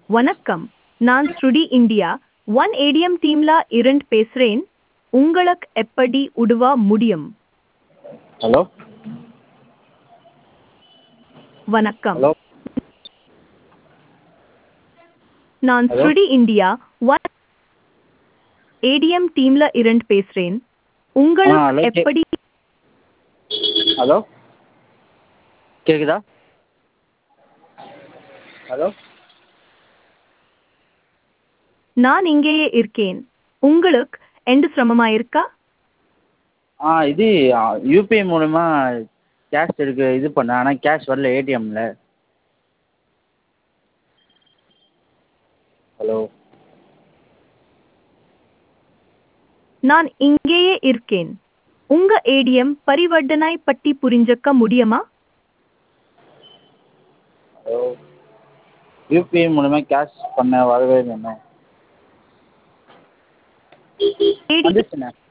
வணக்கம் நான் ஸ்ருடி இந்தியா ஒன் ஏடிஎம் டீம்ல இருந்து பேசுறேன் உங்களுக்கு எப்படி உதவ முடியும் ஹலோ வணக்கம் ஹலோ நான் Hello? ஸ்ருடி இந்தியா ஒன் ஏடிஎம் டீம்ல இருந்து பேசுறேன் hello, உங்களுக்கு கே- எப்படி ஹலோ கேட்குதா ஹலோ நான் இங்கேயே இருக்கேன் உங்களுக்கு எந்த சிரமமா இருக்கா ஆ இது யூபிஐ மூலமா கேஷ் எடுக்க இது பண்ணேன் ஆனால் கேஷ் வரல ஏடிஎம்மில் ஹலோ நான் இங்கேயே இருக்கேன் உங்க ஏடிஎம் பரிவர்த்தனை பற்றி புரிஞ்சுக்க முடியுமா ஹலோ யூபிஐ மூலமா கேஷ் பண்ண வரவே வேணும் ஏடி வந்துச்சுண்ணே